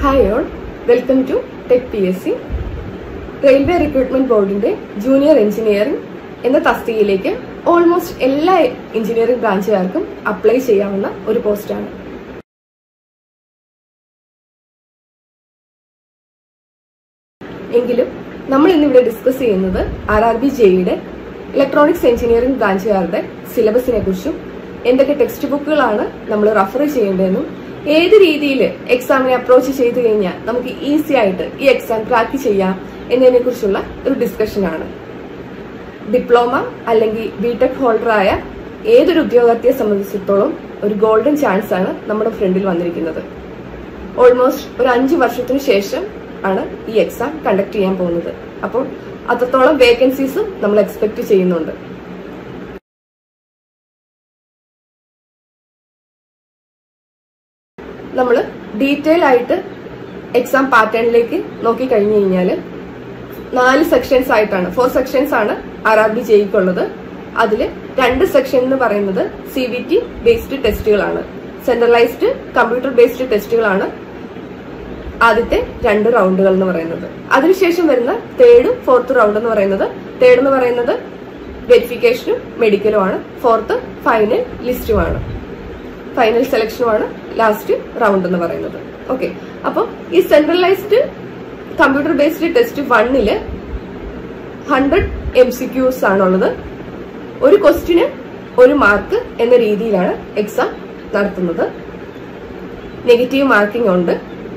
Hi all welcome to tech P S C railway recruitment ബോർഡിന്റെ junior engineering എന്ന തസ്തികയിലേക്ക് almost എല്ലാ engineering ബ്രാഞ്ചുകാർക്കും apply ചെയ്യാവുന്ന ഒരു പോസ്റ്റാണ് എങ്കിലും നമ്മൾ ഇന്നിവിടെ ഡിസ്കസ് ചെയ്യുന്നത് ആർ ആർ ബി ജെയുടെ ഇലക്ട്രോണിക്സ് എഞ്ചിനീയറിംഗ് ബ്രാഞ്ചുകാരുടെ സിലബസിനെ കുറിച്ചും എന്തൊക്കെ ടെക്സ്റ്റ് ബുക്കുകളാണ് നമ്മൾ റഫർ ചെയ്യേണ്ടതെന്നും ഏത് രീതിയിൽ എക്സാമിനെ അപ്രോച്ച് ചെയ്തു കഴിഞ്ഞാൽ നമുക്ക് ഈസി ആയിട്ട് ഈ എക്സാം ക്രാക്ക് ചെയ്യാം എന്നതിനെ കുറിച്ചുള്ള ഒരു ഡിസ്കഷനാണ് ഡിപ്ലോമ അല്ലെങ്കിൽ ബിടെക് ഹോൾഡറായ ഏതൊരു ഉദ്യോഗാർത്ഥിയെ സംബന്ധിച്ചിടത്തോളം ഒരു ഗോൾഡൻ ചാൻസ് ആണ് നമ്മുടെ ഫ്രണ്ടിൽ വന്നിരിക്കുന്നത് ഓൾമോസ്റ്റ് ഒരു അഞ്ച് വർഷത്തിന് ശേഷം ആണ് ഈ എക്സാം കണ്ടക്ട് ചെയ്യാൻ പോകുന്നത് അപ്പോൾ അത്രത്തോളം വേക്കൻസീസും നമ്മൾ എക്സ്പെക്ട് ചെയ്യുന്നുണ്ട് നമ്മൾ ഡീറ്റെയിൽ ആയിട്ട് എക്സാം പാറ്റേണിലേക്ക് നോക്കി കഴിഞ്ഞു കഴിഞ്ഞാൽ നാല് സെക്ഷൻസ് ആയിട്ടാണ് ഫോർ സെക്ഷൻസ് ആണ് ആർ ആർ ബി ജെയ്ക്കുള്ളത് അതിൽ രണ്ട് സെക്ഷൻ എന്ന് പറയുന്നത് സി ബി ടി ബേസ്ഡ് ടെസ്റ്റുകളാണ് സെൻട്രലൈസ്ഡ് കമ്പ്യൂട്ടർ ബേസ്ഡ് ടെസ്റ്റുകളാണ് ആദ്യത്തെ രണ്ട് റൗണ്ടുകൾ എന്ന് പറയുന്നത് അതിനുശേഷം വരുന്ന തേർഡും ഫോർത്ത് റൗണ്ട് എന്ന് പറയുന്നത് തേർഡ് എന്ന് പറയുന്നത് വെരിഫിക്കേഷനും മെഡിക്കലും ആണ് ഫോർത്ത് ഫൈനൽ ലിസ്റ്റുമാണ് ഫൈനൽ സെലക്ഷനുമാണ് ലാസ്റ്റ് റൗണ്ട് എന്ന് പറയുന്നത് ഓക്കെ അപ്പോൾ ഈ സെൻട്രലൈസ്ഡ് കമ്പ്യൂട്ടർ ബേസ്ഡ് ടെസ്റ്റ് വണ്ണില് ഹൺഡ്രഡ് എം സി ക്യൂസ് ആണുള്ളത് ഒരു ക്വസ്റ്റിന് ഒരു മാർക്ക് എന്ന രീതിയിലാണ് എക്സാം നടത്തുന്നത് നെഗറ്റീവ് മാർക്കിംഗ് ഉണ്ട്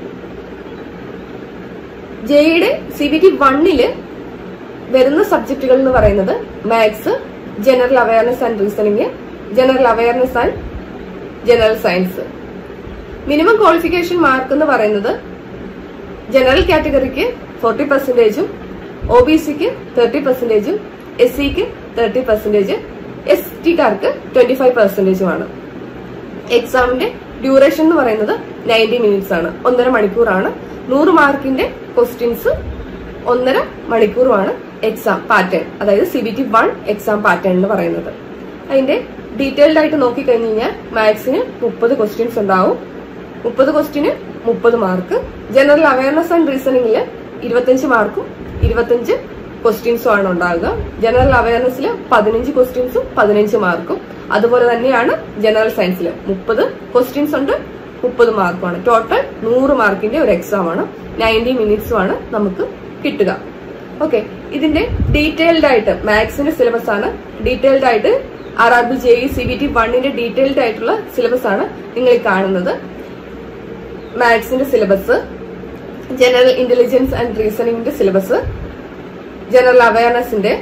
ജെയുടെ സി ബി ടി വണ്ണില് വരുന്ന സബ്ജക്റ്റുകൾ എന്ന് പറയുന്നത് maths general awareness and reasoning general awareness and general science minimum qualification mark എന്ന് പറയുന്നത് ജനറൽ കാറ്റഗറിക്ക് ഫോർട്ടി പെർസെന്റേജും ഒ ബി സിക്ക് തേർട്ടി പെർസെന്റേജും എസ് സിക്ക് തേർട്ടി പെർസെന്റേജ് എസ് ടിക്കാർക്ക് ട്വന്റി ഫൈവ് പെർസെന്റേജുമാണ് എക്സാമിന്റെ ഡ്യൂറേഷൻ എന്ന് പറയുന്നത് നയൻറ്റി മിനിറ്റ്സ് ആണ് ഒന്നര മണിക്കൂറാണ് നൂറ് മാർക്കിന്റെ ക്വസ്റ്റ്യൻസ് ഒന്നര മണിക്കൂറുമാണ് എക്സാം പാറ്റേൺ അതായത് C B T one exam pattern എന്ന് പറയുന്നത് അതിന്റെ ഡീറ്റെയിൽഡ് ആയിട്ട് നോക്കിക്കഴിഞ്ഞ് കഴിഞ്ഞാൽ മാത്സിന് മുപ്പത് ക്വസ്റ്റ്യൻസ് ഉണ്ടാവും മുപ്പത് ക്വസ്റ്റ്യന് മുപ്പത് മാർക്ക് ജനറൽ അവയർനെസ് ആൻഡ് റീസണിംഗിൽ ഇരുപത്തഞ്ച് മാർക്കും ഇരുപത്തഞ്ച് ക്വസ്റ്റ്യൻസും ആണ് ഉണ്ടാകുക ജനറൽ അവയർനെസ്സിൽ പതിനഞ്ച് ക്വസ്റ്റ്യൻസും പതിനഞ്ച് മാർക്കും അതുപോലെ തന്നെയാണ് ജനറൽ സയൻസിൽ മുപ്പത് ക്വസ്റ്റ്യൻസ് ഉണ്ട് മുപ്പത് മാർക്കുമാണ് ടോട്ടൽ നൂറ് മാർക്കിന്റെ ഒരു എക്സാം ആണ് നയൻറ്റി മിനിറ്റ്സും ആണ് നമുക്ക് കിട്ടുക ഓക്കെ ഇതിന്റെ ഡീറ്റെയിൽഡ് ആയിട്ട് മാത്സിന്റെ സിലബസ് ആണ് ഡീറ്റെയിൽഡ് ആയിട്ട് R R B J E C B T വണ്ണിന്റെ ഡീറ്റെയിൽഡ് ആയിട്ടുള്ള സിലബസ് ആണ് നിങ്ങൾ ഈ കാണുന്നത് മാത്സിന്റെ സിലബസ് ജനറൽ ഇന്റലിജൻസ് ആൻഡ് റീസണിംഗിന്റെ സിലബസ് ജനറൽ അവയർനെസിന്റെ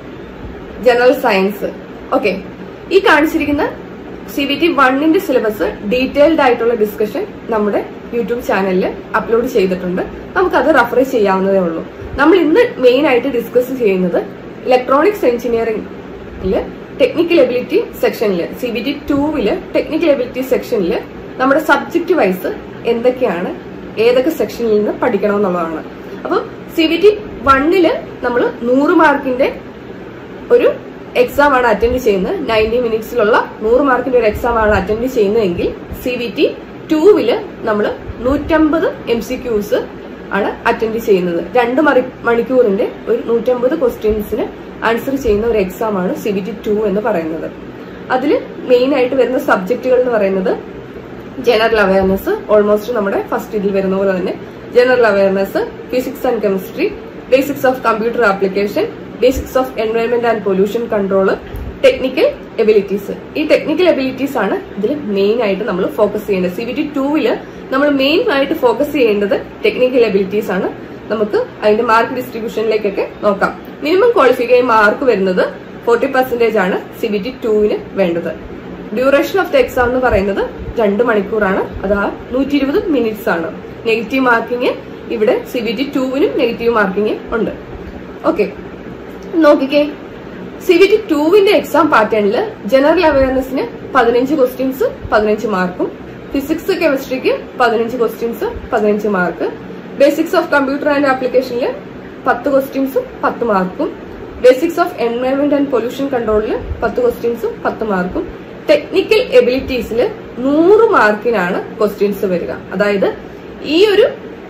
ജനറൽ സയൻസ് ഓക്കെ ഈ കാണിച്ചിരിക്കുന്ന സി ബി ടി വണ്ണിന്റെ സിലബസ് ഡീറ്റെയിൽഡ് ആയിട്ടുള്ള ഡിസ്കഷൻ നമ്മുടെ യൂട്യൂബ് ചാനലിൽ അപ്ലോഡ് ചെയ്തിട്ടുണ്ട് നമുക്കത് റെഫർ ചെയ്യാവുന്നതേ ഉള്ളൂ നമ്മൾ ഇന്ന് മെയിൻ ആയിട്ട് ഡിസ്കസ് ചെയ്യുന്നത് ഇലക്ട്രോണിക്സ് എഞ്ചിനീയറിംഗില് ടെക്നിക്കൽ എബിലിറ്റി സെക്ഷനിൽ സി ബി ടി ടൂവില് ടെക്നിക്കൽ എബിലിറ്റി സെക്ഷനിൽ നമ്മുടെ സബ്ജക്ട് വൈസ് എന്തൊക്കെയാണ് ഏതൊക്കെ സെക്ഷനിൽ നിന്ന് പഠിക്കണം എന്നുള്ളതാണ് അപ്പം സി ബി ടി വണ്ണില് നമ്മൾ നൂറ് മാർക്കിന്റെ ഒരു എക്സാം ആണ് അറ്റൻഡ് ചെയ്യുന്നത് നയൻറ്റി മിനിറ്റ്സിലുള്ള നൂറ് മാർക്കിന്റെ ഒരു എക്സാം ആണ് അറ്റൻഡ് ചെയ്യുന്നതെങ്കിൽ സി വി ടി ടൂവില് നമ്മൾ നൂറ്റമ്പത് എം സി ക്യൂസ് ആണ് അറ്റൻഡ് ചെയ്യുന്നത് രണ്ട് മണിക്കൂറിന്റെ ഒരു നൂറ്റമ്പത് ക്വസ്റ്റ്യൻസിന് ആൻസർ ചെയ്യുന്ന ഒരു എക്സാം ആണ് സി ബി ടി ടു എന്ന് പറയുന്നത് അതിൽ മെയിൻ ആയിട്ട് വരുന്ന സബ്ജക്റ്റുകൾ എന്ന് പറയുന്നത് ജനറൽ അവയർനെസ് ഓൾമോസ്റ്റ് നമ്മുടെ ഫസ്റ്റ് ഇതിൽ വരുന്ന പോലെ തന്നെ general awareness physics and chemistry basics of computer application basics of environment and pollution control technical abilities ഈ ടെക്നിക്കൽ എബിലിറ്റീസ് ആണ് ഇതിൽ മെയിൻ ആയിട്ട് നമ്മൾ ഫോക്കസ് ചെയ്യേണ്ടത് സി ബി ടി ടൂവില് നമ്മൾ മെയിൻ ആയിട്ട് ഫോക്കസ് ചെയ്യേണ്ടത് ടെക്നിക്കൽ എബിലിറ്റീസ് ആണ് നമുക്ക് അതിന്റെ മാർക്ക് ഡിസ്ട്രിബ്യൂഷനിലേക്കൊക്കെ നോക്കാം മിനിമം ക്വാളിഫിക്കേഷൻ മാർക്ക് വരുന്നത് ഫോർട്ടി പെർസെന്റേജ് ആണ് സി ബി ടി ടൂവിന് വേണ്ടത് ഡ്യൂറേഷൻ ഓഫ് ദ എക്സാം എന്ന് പറയുന്നത് രണ്ട് മണിക്കൂറാണ് അത് ആ നൂറ്റി ഇരുപത് മിനിറ്റ്സ് ആണ് നെഗറ്റീവ് മാർക്കിംഗ് ഇവിടെ സി ബി ടി ടൂവിനും നെഗറ്റീവ് മാർക്കിംഗ് ഉണ്ട് ഓക്കെ നോക്കിക്കേ സി ബി ടി ടൂവിന്റെ എക്സാം പാറ്റേണിൽ ജനറൽ അവയർനെസ്സിന് പതിനഞ്ച് ക്വസ്റ്റ്യൻസ് പതിനഞ്ച് മാർക്കും ഫിസിക്സ് കെമിസ്ട്രിക്ക് പതിനഞ്ച് ക്വസ്റ്റ്യൻസ് പതിനഞ്ച് mark basics of computer and ആപ്ലിക്കേഷനിൽ പത്ത് ക്വസ്റ്റ്യൻസും പത്ത് മാർക്കും basics of environment and pollution കൺട്രോളിൽ പത്ത് ക്വസ്റ്റ്യൻസും പത്ത് മാർക്കും ടെക്നിക്കൽ എബിലിറ്റീസിൽ നൂറ് മാർക്കിനാണ് ക്വസ്റ്റ്യൻസ് വരിക അതായത് ഈ ഒരു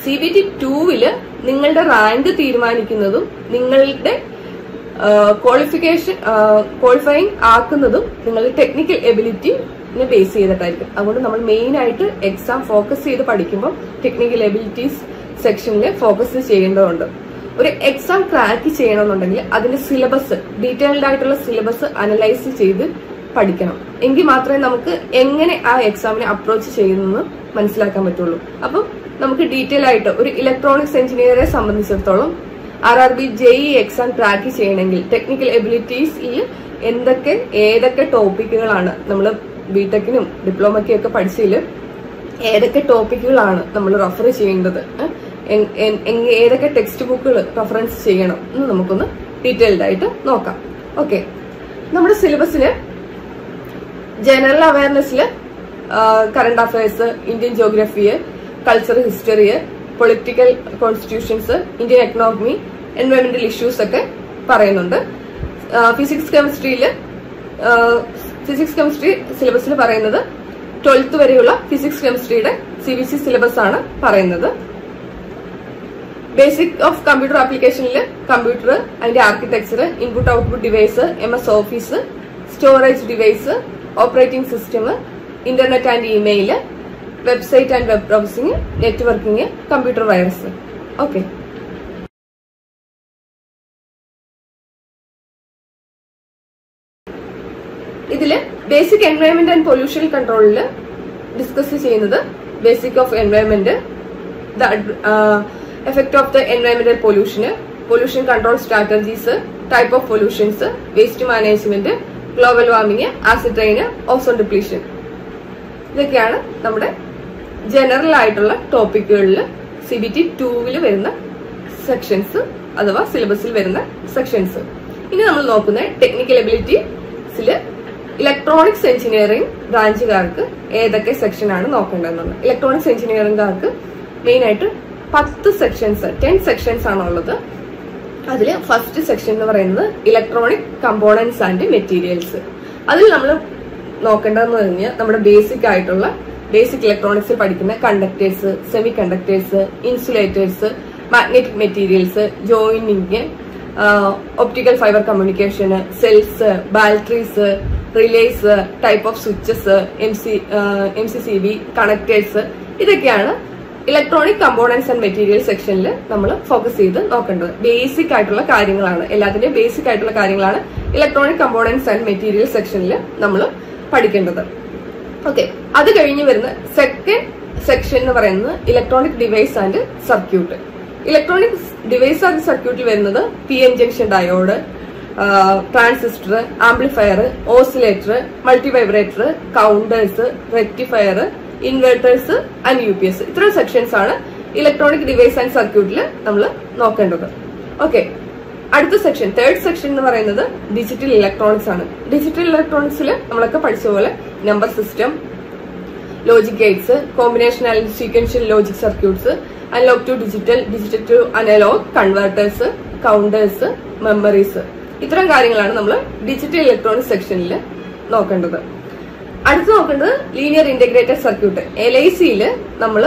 സി ബി ടി ടൂവില് നിങ്ങളുടെ റാങ്ക് തീരുമാനിക്കുന്നതും നിങ്ങളുടെ ക്വാളിഫിക്കേഷൻ ക്വാളിഫയിങ് ആക്കുന്നതും നിങ്ങളുടെ ടെക്നിക്കൽ എബിലിറ്റിനെ ബേസ് ചെയ്തിട്ടായിരിക്കും അതുകൊണ്ട് നമ്മൾ മെയിൻ ആയിട്ട് എക്സാം ഫോക്കസ് ചെയ്ത് പഠിക്കുമ്പോൾ ടെക്നിക്കൽ എബിലിറ്റീസ് സെക്ഷനിൽ ഫോക്കസ് ചെയ്യേണ്ടതുണ്ട് ഒരു എക്സാം ക്രാക്ക് ചെയ്യണമെന്നുണ്ടെങ്കിൽ അതിന്റെ സിലബസ് ഡീറ്റെയിൽഡ് ആയിട്ടുള്ള സിലബസ് അനലൈസ് ചെയ്ത് പഠിക്കണം എങ്കിൽ മാത്രമേ നമുക്ക് എങ്ങനെ ആ എക്സാമിനെ അപ്രോച്ച് ചെയ്യുന്നത് മനസ്സിലാക്കാൻ പറ്റുള്ളൂ അപ്പം നമുക്ക് ഡീറ്റെയിൽ ആയിട്ട് ഒരു ഇലക്ട്രോണിക്സ് എഞ്ചിനീയറെ സംബന്ധിച്ചിടത്തോളം R R B J E exam track ചെയ്യണമെങ്കിൽ ടെക്നിക്കൽ എബിലിറ്റീസിൽ എന്തൊക്കെ ഏതൊക്കെ ടോപ്പിക്കുകളാണ് നമ്മൾ ബിടെക്കിനും ഡിപ്ലോമയ്ക്കും ഒക്കെ പഠിച്ചതിൽ ഏതൊക്കെ ടോപ്പിക്കുകളാണ് നമ്മൾ റെഫർ ചെയ്യേണ്ടത് എ- എ- എങ് ഏതൊക്കെ ടെക്സ്റ്റ് ബുക്കുകൾ റെഫറൻസ് ചെയ്യണം എന്ന് നമുക്കൊന്ന് ഡീറ്റെയിൽഡ് ആയിട്ട് നോക്കാം ഓക്കെ നമ്മുടെ സിലബസില് ജനറൽ അവയർനെസ്സിൽ current affairs Indian geography culture history political constitutions Indian economy എൻവയോൺമെന്റൽ ഇഷ്യൂസ് ഒക്കെ പറയുന്നുണ്ട് ഫിസിക്സ് കെമിസ്ട്രിയിൽ ഫിസിക്സ് കെമിസ്ട്രി സിലബസിൽ പറയുന്നത് ട്വൽത്ത് വരെയുള്ള ഫിസിക്സ് കെമിസ്ട്രിയുടെ സി ബി സി സിലബസ് ആണ് പറയുന്നത് ബേസിക് ഓഫ് കമ്പ്യൂട്ടർ ആപ്ലിക്കേഷനിൽ കമ്പ്യൂട്ടർ അതിന്റെ architecture input output device M S office storage device operating system internet and email website and web browsing networking computer virus okay ഇതില് basic environment and pollution കൺട്രോളിൽ discuss ചെയ്യുന്നത് basic of environment the ad- uh, effect of the environmental pollution, pollution control strategies, type of pollutions, waste management, global warming, acid rain, ozone depletion. ഇതൊക്കെയാണ് നമ്മുടെ general ആയിട്ടുള്ള ടോപ്പിക്കുകളിൽ C B T ടൂവിൽ വരുന്ന sections അഥവാ സിലബസിൽ വരുന്ന sections ഇനി നമ്മൾ നോക്കുന്ന ടെക്നിക്കൽ എബിലിറ്റിസിൽ ഇലക്ട്രോണിക്സ് എഞ്ചിനീയറിംഗ് ബ്രാഞ്ചുകാർക്ക് ഏതൊക്കെ സെക്ഷനാണ് നോക്കേണ്ടതെന്നുള്ളത് ഇലക്ട്രോണിക്സ് എഞ്ചിനീയറിംഗുകാർക്ക് മെയിൻ ആയിട്ട് പത്ത് സെക്ഷൻസ് ടെൻ സെക്ഷൻസ് ആണ് ഉള്ളത് അതിൽ ഫസ്റ്റ് സെക്ഷൻ എന്ന് പറയുന്നത് ഇലക്ട്രോണിക് കമ്പോണൻസ് ആൻഡ് മെറ്റീരിയൽസ് അതിൽ നമ്മൾ നോക്കേണ്ടതെന്ന് പറഞ്ഞാൽ നമ്മുടെ ബേസിക് ആയിട്ടുള്ള ബേസിക് ഇലക്ട്രോണിക്സിൽ പഠിക്കുന്ന conductors semiconductors insulators magnetic materials joining optical fibre communication cells batteries relays type of switches M C M C C B connectors ഇതൊക്കെയാണ് ഇലക്ട്രോണിക് കമ്പോണൻസ് ആൻഡ് മെറ്റീരിയൽ സെക്ഷനിൽ നമ്മൾ ഫോക്കസ് ചെയ്ത് നോക്കേണ്ടത് ബേസിക് ആയിട്ടുള്ള കാര്യങ്ങളാണ് എല്ലാത്തിന്റെയും ബേസിക് ആയിട്ടുള്ള കാര്യങ്ങളാണ് ഇലക്ട്രോണിക് കമ്പോണൻസ് ആൻഡ് മെറ്റീരിയൽ സെക്ഷനിൽ നമ്മൾ പഠിക്കേണ്ടത് ഓക്കെ അത് കഴിഞ്ഞ് വരുന്ന സെക്കൻഡ് സെക്ഷൻ എന്ന് പറയുന്നത് electronic device and circuit electronic device and സർക്യൂട്ടിൽ വരുന്നത് P N junction diode transistor amplifier oscillator multivibrator counters rectifier inverters and U P S ഇത്ര സെക്ഷൻസ് ആണ് ഇലക്ട്രോണിക് ഡിവൈസ് ആൻഡ് സർക്യൂട്ടിൽ നമ്മൾ നോക്കേണ്ടത് ഓക്കെ അടുത്ത സെക്ഷൻ തേർഡ് സെക്ഷൻ എന്ന് പറയുന്നത് ഡിജിറ്റൽ ഇലക്ട്രോണിക്സ് ആണ് ഡിജിറ്റൽ ഇലക്ട്രോണിക്സിൽ നമ്മളൊക്കെ പഠിച്ച പോലെ number system logic gates combination and sequential logic circuits analogue to digital digital to analogue converters counters memories ഇത്തരം കാര്യങ്ങളാണ് നമ്മൾ ഡിജിറ്റൽ ഇലക്ട്രോണിക്സ് സെക്ഷനിൽ നോക്കേണ്ടത് അടുത്ത് നോക്കേണ്ടത് linear integrated circuit L I സിയിൽ നമ്മൾ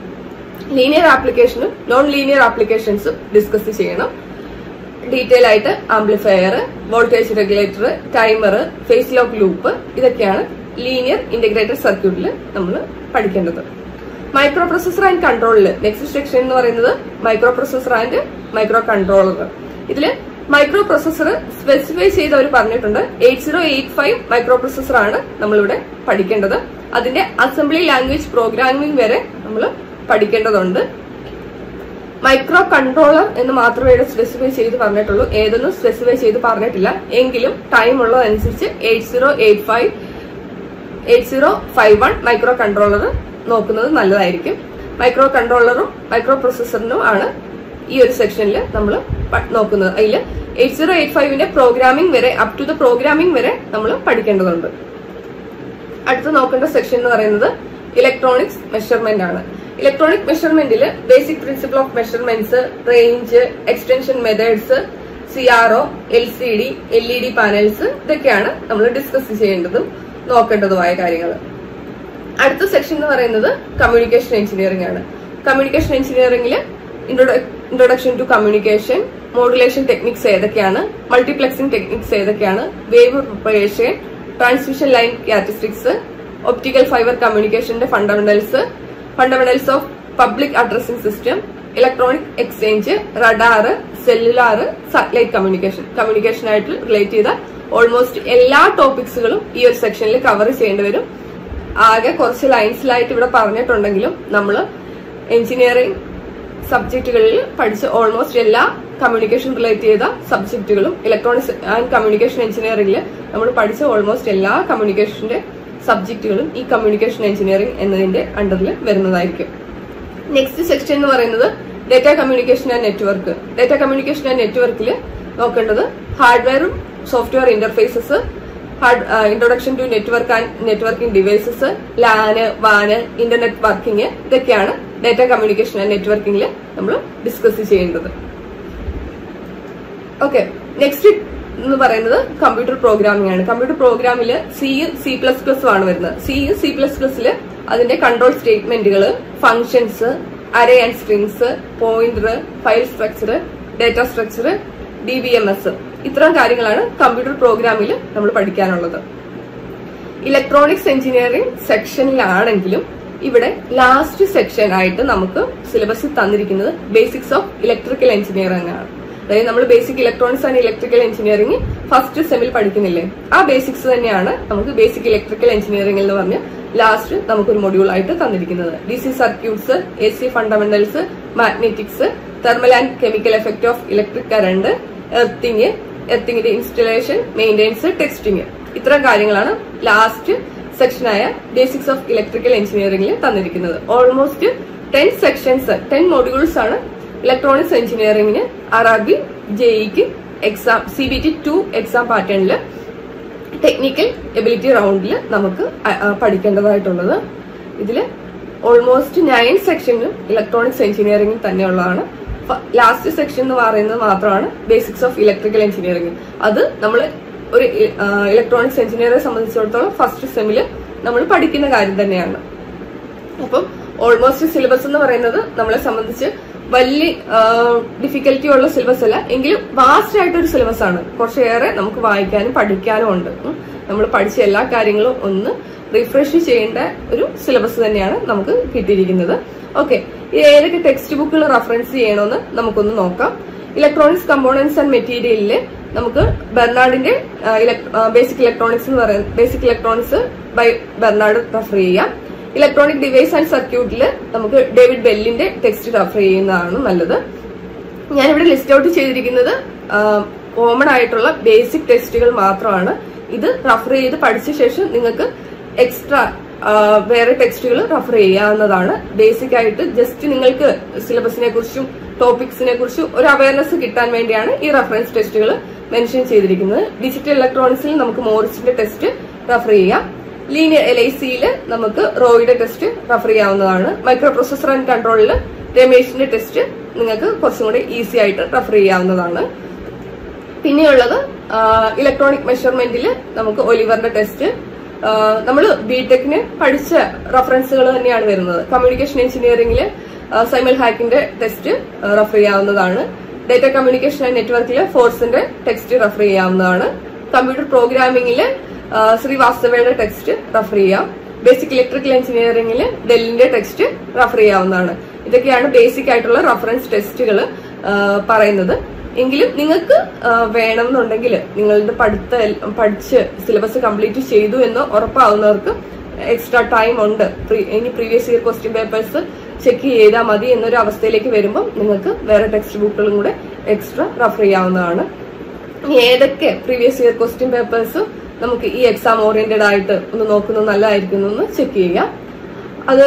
ലീനിയർ ആപ്ലിക്കേഷനും നോൺ ലീനിയർ ആപ്ലിക്കേഷൻസും ഡിസ്കസ് ചെയ്യണം ഡീറ്റെയിൽ ആയിട്ട് amplifier voltage regulator timer phase lock loop ഇതൊക്കെയാണ് ലീനിയർ ഇന്റഗ്രേറ്റഡ് സർക്യൂട്ടിൽ നമ്മൾ പഠിക്കേണ്ടത് മൈക്രോ പ്രൊസസർ ആൻഡ് കൺട്രോളിൽ നെക്സ്റ്റ് സെക്ഷൻ എന്ന് പറയുന്നത് microprocessor and microcontroller ഇതില് മൈക്രോ പ്രൊസസർ സ്പെസിഫൈ ചെയ്ത് അവർ പറഞ്ഞിട്ടുണ്ട് eight zero eight five microprocessor ആണ് നമ്മളിവിടെ പഠിക്കേണ്ടത് അതിന്റെ അസംബ്ലി ലാംഗ്വേജ് പ്രോഗ്രാമിംഗ് വരെ നമ്മൾ പഠിക്കേണ്ടതുണ്ട് മൈക്രോ കൺട്രോളർ എന്ന് മാത്രമേ ഇവിടെ സ്പെസിഫൈ ചെയ്ത് പറഞ്ഞിട്ടുള്ളൂ ഏതൊന്നും സ്പെസിഫൈ ചെയ്ത് പറഞ്ഞിട്ടില്ല എങ്കിലും ടൈം ഉള്ളതനുസരിച്ച് eight zero eight five eight zero five one microcontroller നോക്കുന്നത് നല്ലതായിരിക്കും മൈക്രോ കൺട്രോളറും മൈക്രോ പ്രൊസസറിനും ആണ് ഈ ഒരു സെക്ഷനിൽ നമ്മൾ നോക്കുന്നത് അതിൽ എയ്റ്റ് സീറോ എയ്റ്റ് ഫൈവിന്റെ പ്രോഗ്രാമിംഗ് വരെ അപ് ടു ദ പ്രോഗ്രാമിംഗ് വരെ നമ്മൾ പഠിക്കേണ്ടതുണ്ട് അടുത്ത് നോക്കേണ്ട സെക്ഷൻ എന്ന് പറയുന്നത് ഇലക്ട്രോണിക്സ് മെഷർമെന്റ് ആണ് ഇലക്ട്രോണിക് മെഷർമെന്റിൽ basic principle of measurements range extension methods C R O L C D L E D panels ഇതൊക്കെയാണ് നമ്മൾ ഡിസ്കസ് ചെയ്യേണ്ടതും നോക്കേണ്ടതുമായ കാര്യങ്ങൾ അടുത്ത സെക്ഷൻ എന്ന് പറയുന്നത് കമ്മ്യൂണിക്കേഷൻ എഞ്ചിനീയറിംഗ് ആണ് കമ്മ്യൂണിക്കേഷൻ എഞ്ചിനീയറിംഗിൽ introduction to communication modulation techniques ഏതൊക്കെയാണ് മൾട്ടിപ്ലക്സിംഗ് ടെക്നിക്സ് ഏതൊക്കെയാണ് wave preparation transmission line characteristics optical fibre കമ്മ്യൂണിക്കേഷന്റെ fundamentals fundamentals of public addressing system electronic exchange radar cellular satellite communication കമ്മ്യൂണിക്കേഷനായിട്ട് റിലേറ്റ് ചെയ്ത almost എല്ലാ ടോപ്പിക്സുകളും ഈ ഒരു സെക്ഷനിൽ കവർ ചെയ്യേണ്ടി വരും ആകെ കുറച്ച് ലൈൻസിലായിട്ട് ഇവിടെ പറഞ്ഞിട്ടുണ്ടെങ്കിലും നമ്മൾ എഞ്ചിനീയറിംഗ് സബ്ജക്റ്റുകളിൽ പഠിച്ച ഓൾമോസ്റ്റ് എല്ലാ കമ്മ്യൂണിക്കേഷൻ റിലേറ്റ് ചെയ്ത സബ്ജക്റ്റുകളും ഇലക്ട്രോണിക്സ് ആൻഡ് കമ്മ്യൂണിക്കേഷൻ എഞ്ചിനീയറിംഗിൽ നമ്മൾ പഠിച്ച ഓൾമോസ്റ്റ് എല്ലാ കമ്മ്യൂണിക്കേഷന്റെ സബ്ജക്റ്റുകളും ഈ കമ്മ്യൂണിക്കേഷൻ എഞ്ചിനീയറിംഗ് എന്നതിന്റെ അണ്ടറിൽ വരുന്നതായിരിക്കും നെക്സ്റ്റ് സെക്ഷൻ എന്ന് പറയുന്നത് data communication and network data communication and നെറ്റ്വർക്കിൽ നോക്കേണ്ടത് ഹാർഡ്വെയറും software interfaces introduction to network and networking devices LAN വാന് ഇന്റർനെറ്റ് വർക്കിംഗ് ഇതൊക്കെയാണ് ഡേറ്റ കമ്മ്യൂണിക്കേഷൻ ആൻഡ് നെറ്റ്വർക്കിംഗിൽ നമ്മൾ ഡിസ്കസ് ചെയ്യേണ്ടത് ഓക്കെ നെക്സ്റ്റ് എന്ന് പറയുന്നത് കമ്പ്യൂട്ടർ പ്രോഗ്രാമിംഗ് ആണ് കമ്പ്യൂട്ടർ പ്രോഗ്രാമിൽ സിയും സി പ്ലസ് പ്ലസും ആണ് വരുന്നത് സിയും സി പ്ലസ് പ്ലസിൽ അതിന്റെ കൺട്രോൾ സ്റ്റേറ്റ്മെന്റുകൾ functions array and strings pointer file structure data structure D B M S ഇത്തരം കാര്യങ്ങളാണ് കമ്പ്യൂട്ടർ പ്രോഗ്രാമിൽ നമ്മൾ പഠിക്കാനുള്ളത് ഇലക്ട്രോണിക്സ് എഞ്ചിനീയറിംഗ് സെക്ഷനിലാണെങ്കിലും ഇവിടെ ലാസ്റ്റ് സെക്ഷൻ ആയിട്ട് നമുക്ക് സിലബസിൽ തന്നിരിക്കുന്നത് ബേസിക്സ് ഓഫ് ഇലക്ട്രിക്കൽ എഞ്ചിനീയറിംഗ് ആണ് അതായത് നമ്മൾ basic electronics and electrical engineering first സെമിൽ പഠിക്കുന്നില്ലേ ആ ബേസിക്സ് തന്നെയാണ് നമുക്ക് ബേസിക് ഇലക്ട്രിക്കൽ എഞ്ചിനീയറിംഗ് എന്ന് പറഞ്ഞ് ലാസ്റ്റ് നമുക്കൊരു മൊഡ്യൂൾ ആയിട്ട് തന്നിരിക്കുന്നത് D C circuits A C fundamentals magnetics thermal and chemical effect of electric current earthing എർത്തിങ്ങിന്റെ ഇൻസ്റ്റലേഷൻ മെയിൻ്റെനൻസ് ടെക്സ്റ്റിംഗ് ഇത്തരം കാര്യങ്ങളാണ് ലാസ്റ്റ് സെക്ഷനായ ബേസിക്സ് ഓഫ് ഇലക്ട്രിക്കൽ എഞ്ചിനീയറിംഗിൽ തന്നിരിക്കുന്നത് almost ten sections ten modules ആണ് ഇലക്ട്രോണിക്സ് എഞ്ചിനീയറിംഗിന് ആർ ആർ ബി ജെഇക്ക് exam C B T two exam പാറ്റേണിൽ ടെക്നിക്കൽ എബിലിറ്റി റൗണ്ടിൽ നമുക്ക് അ- അ പഠിക്കേണ്ടതായിട്ടുള്ളത് ഇതിൽ ഓൾമോസ്റ്റ് നയൻ സെക്ഷനും ഇലക്ട്രോണിക്സ് എഞ്ചിനീയറിംഗിൽ തന്നെയുള്ളതാണ് ലാസ്റ്റ് സെക്ഷൻ എന്ന് പറയുന്നത് മാത്രമാണ് ബേസിക്സ് ഓഫ് ഇലക്ട്രിക്കൽ എഞ്ചിനീയറിംഗ് അത് നമ്മൾ ഒരു ഇലക്ട്രോണിക്സ് എഞ്ചിനീയറെ സംബന്ധിച്ചിടത്തോളം ഫസ്റ്റ് സെമിൽ നമ്മൾ പഠിക്കുന്ന കാര്യം തന്നെയാണ് അപ്പം ഓൾമോസ്റ്റ് സിലബസ് എന്ന് പറയുന്നത് നമ്മളെ സംബന്ധിച്ച് വലിയ ഡിഫിക്കൽറ്റി ഉള്ള സിലബസ് അല്ല എങ്കിലും വാസ്റ്റ് ആയിട്ടൊരു സിലബസ് ആണ് കുറച്ചേറെ നമുക്ക് വായിക്കാനും പഠിക്കാനും ഉണ്ട് നമ്മൾ പഠിച്ച എല്ലാ കാര്യങ്ങളും ഒന്ന് റിഫ്രഷ് ചെയ്യേണ്ട ഒരു സിലബസ് തന്നെയാണ് നമുക്ക് കിട്ടിയിരിക്കുന്നത് ഓക്കെ ഏതൊക്കെ ടെക്സ്റ്റ് ബുക്കുകൾ റെഫറൻസ് ചെയ്യണമെന്ന് നമുക്കൊന്ന് നോക്കാം ഇലക്ട്രോണിക്സ് കമ്പോണൻസ് ആൻഡ് മെറ്റീരിയലില് നമുക്ക് ബെർണാഡിന്റെ ബേസിക് ഇലക്ട്രോണിക്സ് എന്ന് പറയുന്നത് basic electronics by Bernard refer ചെയ്യാം ഇലക്ട്രോണിക് ഡിവൈസ് ആൻഡ് സർക്യൂട്ടിൽ നമുക്ക് ഡേവിഡ് ബെല്ലിന്റെ ടെക്സ്റ്റ് റെഫർ ചെയ്യുന്നതാണ് നല്ലത് ഞാനിവിടെ ലിസ്റ്റ് ഔട്ട് ചെയ്തിരിക്കുന്നത് കോമൺ ആയിട്ടുള്ള ബേസിക് ടെസ്റ്റുകൾ മാത്രമാണ് ഇത് റെഫർ ചെയ്ത് പഠിച്ച ശേഷം നിങ്ങൾക്ക് എക്സ്ട്രാ വേറെ ടെക്സ്റ്റുകൾ റെഫർ ചെയ്യാവുന്നതാണ് ബേസിക് ആയിട്ട് ജസ്റ്റ് നിങ്ങൾക്ക് സിലബസിനെ കുറിച്ചും ടോപ്പിക്സിനെ കുറിച്ചും ഒരു അവയർനെസ് കിട്ടാൻ വേണ്ടിയാണ് ഈ റെഫറൻസ് ടെസ്റ്റുകൾ മെൻഷൻ ചെയ്തിരിക്കുന്നത് ഡിജിറ്റൽ ഇലക്ട്രോണിക്സിൽ നമുക്ക് മോറിസിന്റെ ടെസ്റ്റ് റെഫർ ചെയ്യാം ലീനിയർ എൽ ഐ സിയിൽ നമുക്ക് റോയുടെ ടെസ്റ്റ് റെഫർ ചെയ്യാവുന്നതാണ് മൈക്രോ പ്രൊസസർ ആൻഡ് കൺട്രോളിൽ രമേഷിന്റെ ടെസ്റ്റ് നിങ്ങൾക്ക് കുറച്ചും കൂടി ഈസി ആയിട്ട് റെഫർ ചെയ്യാവുന്നതാണ് പിന്നെയുള്ളത് ഇലക്ട്രോണിക് മെഷർമെന്റിൽ നമുക്ക് ഒലിവറിന്റെ ടെസ്റ്റ് നമ്മൾ ബിടെക്കിന് പഠിച്ച റഫറൻസുകൾ തന്നെയാണ് വരുന്നത് കമ്മ്യൂണിക്കേഷൻ എഞ്ചിനീയറിംഗിൽ സൈമൽ ഹാക്കിന്റെ ടെസ്റ്റ് റെഫർ ചെയ്യാവുന്നതാണ് ഡേറ്റ കമ്മ്യൂണിക്കേഷൻ ആൻഡ് നെറ്റ്വർക്കിൽ ഫോഴ്സിന്റെ ടെക്സ്റ്റ് റെഫർ ചെയ്യാവുന്നതാണ് കമ്പ്യൂട്ടർ പ്രോഗ്രാമിംഗിൽ ശ്രീവാസ്തവയുടെ ടെക്സ്റ്റ് റെഫർ ചെയ്യാം ബേസിക് ഇലക്ട്രിക്കൽ എഞ്ചിനീയറിംഗിൽ ഡെല്ലിന്റെ ടെക്സ്റ്റ് റെഫർ ചെയ്യാവുന്നതാണ് ഇതൊക്കെയാണ് ബേസിക് ആയിട്ടുള്ള റഫറൻസ് ടെസ്റ്റുകൾ പറയുന്നത് എങ്കിലും നിങ്ങൾക്ക് വേണമെന്നുണ്ടെങ്കിൽ നിങ്ങളുടെ പഠിത്ത പഠിച്ച് സിലബസ് കംപ്ലീറ്റ് ചെയ്തു എന്ന് ഉറപ്പാവുന്നവർക്ക് എക്സ്ട്രാ ടൈം ഉണ്ട് പ്രീ- ഇനി previous year question papers check ചെയ്താൽ മതി എന്നൊരു അവസ്ഥയിലേക്ക് വരുമ്പോൾ നിങ്ങൾക്ക് വേറെ ടെക്സ്റ്റ് ബുക്കുകളും കൂടെ എക്സ്ട്രാ റെഫർ ചെയ്യാവുന്നതാണ് ഇനി ഏതൊക്കെ പ്രീവിയസ് ഇയർ ക്വസ്റ്റ്യൻ പേപ്പേഴ്സ് നമുക്ക് ഈ എക്സാം ഓറിയന്റഡ് ആയിട്ട് ഒന്ന് നോക്കുന്നത് നല്ലതായിരിക്കും എന്ന് ചെക്ക് ചെയ്യാം അത്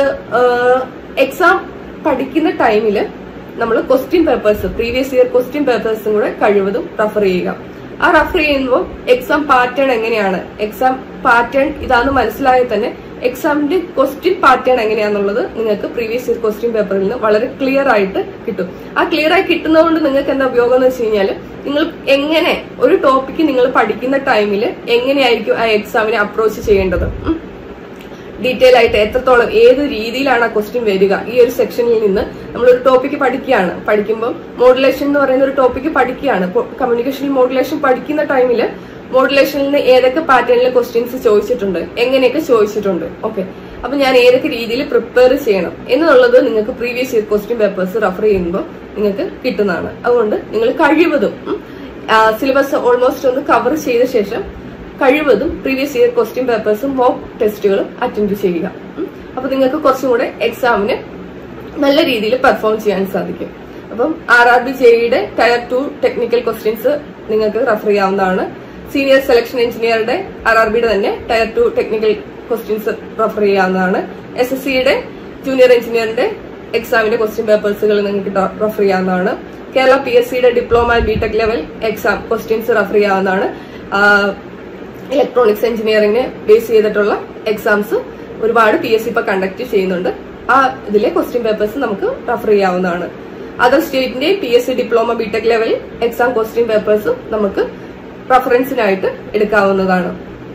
എക്സാം പഠിക്കുന്ന ടൈമിൽ നമ്മൾ question papers previous year question പേപ്പേഴ്സും കൂടെ കഴിവതും റെഫർ ചെയ്യുക ആ റെഫർ ചെയ്യുമ്പോൾ എക്സാം പാറ്റേൺ എങ്ങനെയാണ് എക്സാം പാറ്റേൺ ഇതാന്ന് മനസ്സിലായാൽ തന്നെ എക്സാമിന്റെ ക്വസ്റ്റ്യൻ പാറ്റേൺ എങ്ങനെയാണെന്നുള്ളത് നിങ്ങൾക്ക് പ്രീവിയസ് ഇയർ ക്വസ്റ്റ്യൻ പേപ്പറിൽ നിന്ന് വളരെ ക്ലിയർ ആയിട്ട് കിട്ടും ആ ക്ലിയർ ആയി കിട്ടുന്നതുകൊണ്ട് നിങ്ങൾക്ക് എന്താ ഉപയോഗം എന്ന് വെച്ച് കഴിഞ്ഞാൽ നിങ്ങൾ എങ്ങനെ ഒരു ടോപ്പിക്ക് നിങ്ങൾ പഠിക്കുന്ന ടൈമിൽ എങ്ങനെയായിരിക്കും ആ എക്സാമിനെ അപ്രോച്ച് ചെയ്യേണ്ടത് ഉം. ഡീറ്റെയിൽ ആയിട്ട് എത്രത്തോളം ഏത് രീതിയിലാണ് ആ ക്വസ്റ്റ്യൻ വരിക ഈ ഒരു സെക്ഷനിൽ നിന്ന് നമ്മളൊരു ടോപ്പിക്ക് പഠിക്കുകയാണ് പഠിക്കുമ്പോൾ മോഡുലേഷൻ എന്ന് പറയുന്ന ഒരു ടോപ്പിക്ക് പഠിക്കുകയാണ് കമ്മ്യൂണിക്കേഷൻ മോഡുലേഷൻ പഠിക്കുന്ന ടൈമിൽ മോഡുലേഷനിൽ നിന്ന് ഏതൊക്കെ പാറ്റേണിൽ ക്വസ്റ്റ്യൻസ് ചോദിച്ചിട്ടുണ്ട് എങ്ങനെയൊക്കെ ചോദിച്ചിട്ടുണ്ട് ഓക്കെ അപ്പൊ ഞാൻ ഏതൊക്കെ രീതിയിൽ പ്രിപ്പയർ ചെയ്യണം എന്നുള്ളത് നിങ്ങൾക്ക് previous year question papers refer ചെയ്യുമ്പോൾ നിങ്ങൾക്ക് കിട്ടുന്നതാണ് അതുകൊണ്ട് നിങ്ങൾ കഴിവതും സിലബസ് ഓൾമോസ്റ്റ് ഒന്ന് കവർ ചെയ്ത ശേഷം കഴിവതും പ്രീവിയസ് ഇയർ ക്വസ്റ്റ്യൻ പേപ്പേഴ്സും മോക്ക് ടെസ്റ്റുകളും അറ്റൻഡ് ചെയ്യുക ഉം. അപ്പൊ നിങ്ങൾക്ക് കുറച്ചും കൂടെ എക്സാമിന് നല്ല രീതിയിൽ പെർഫോം ചെയ്യാൻ സാധിക്കും അപ്പം ആർ ആർ ബി ജെയുടെ ടയർ ടു ടെക്നിക്കൽ ക്വസ്റ്റ്യൻസ് നിങ്ങൾക്ക് റെഫർ ചെയ്യാവുന്നതാണ് സീനിയർ സെലക്ഷൻ എഞ്ചിനീയറുടെ ആർ ആർ ബിയുടെ തന്നെ tier two technical questions refer ചെയ്യാവുന്നതാണ് എസ് എസ് സിയുടെ ജൂനിയർ എഞ്ചിനീയറിന്റെ എക്സാമിന്റെ ക്വസ്റ്റ്യൻ പേപ്പേഴ്സുകൾ നിങ്ങൾക്ക് റെഫർ ചെയ്യാവുന്നതാണ് കേരള പി എസ് സിയുടെ diploma BTech level exam questions refer ചെയ്യാവുന്നതാണ് ഇലക്ട്രോണിക്സ് എഞ്ചിനീയറിംഗിനെ ബേസ് ചെയ്തിട്ടുള്ള എക്സാംസ് ഒരുപാട് പി എസ് സി ഇപ്പൊ കണ്ടക്ട് ചെയ്യുന്നുണ്ട് ആ ഇതിലെ ക്വസ്റ്റ്യൻ പേപ്പേഴ്സ് നമുക്ക് റെഫർ ചെയ്യാവുന്നതാണ് അതർ സ്റ്റേറ്റിന്റെ P S C diploma BTech level exam question papers നമുക്ക് റഫറൻസിനായിട്ട് എടുക്കാവുന്നതാണ്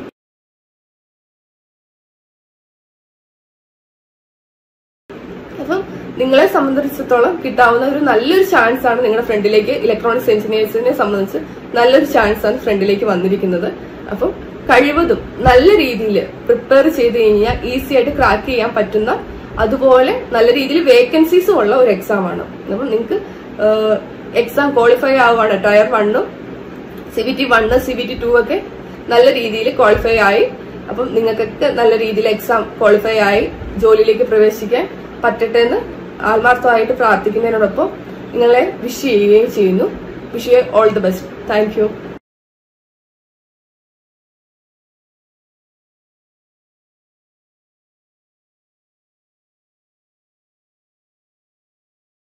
അപ്പം നിങ്ങളെ സംബന്ധിച്ചിടത്തോളം കിട്ടാവുന്ന ഒരു നല്ലൊരു ചാൻസ് ആണ് നിങ്ങളുടെ ഫ്രണ്ടിലേക്ക് ഇലക്ട്രോണിക്സ് എഞ്ചിനീയേഴ്സിനെ സംബന്ധിച്ച് നല്ലൊരു ചാൻസ് ആണ് ഫ്രണ്ടിലേക്ക് വന്നിരിക്കുന്നത് അപ്പം കഴിവതും നല്ല രീതിയിൽ പ്രിപ്പയർ ചെയ്ത് കഴിഞ്ഞാൽ ഈസി ആയിട്ട് ക്രാക്ക് ചെയ്യാൻ പറ്റുന്ന അതുപോലെ നല്ല രീതിയിൽ വേക്കൻസീസും ഉള്ള ഒരു എക്സാം ആണ് അപ്പം നിങ്ങൾക്ക് എക്സാം ക്വാളിഫൈ ആവുകയാണ് ടയർ വണ്ണും C B T one C B T two ഒക്കെ നല്ല രീതിയിൽ ക്വാളിഫൈ ആയി അപ്പം നിങ്ങൾക്കൊക്കെ നല്ല രീതിയിൽ എക്സാം ക്വാളിഫൈ ആയി ജോലിയിലേക്ക് പ്രവേശിക്കാൻ പറ്റട്ടെ എന്ന് ആത്മാർത്ഥമായിട്ട് പ്രാർത്ഥിക്കുന്നതിനോടൊപ്പം നിങ്ങളെ വിഷ് ചെയ്യുകയും ചെയ്യുന്നു wish you all the best thank U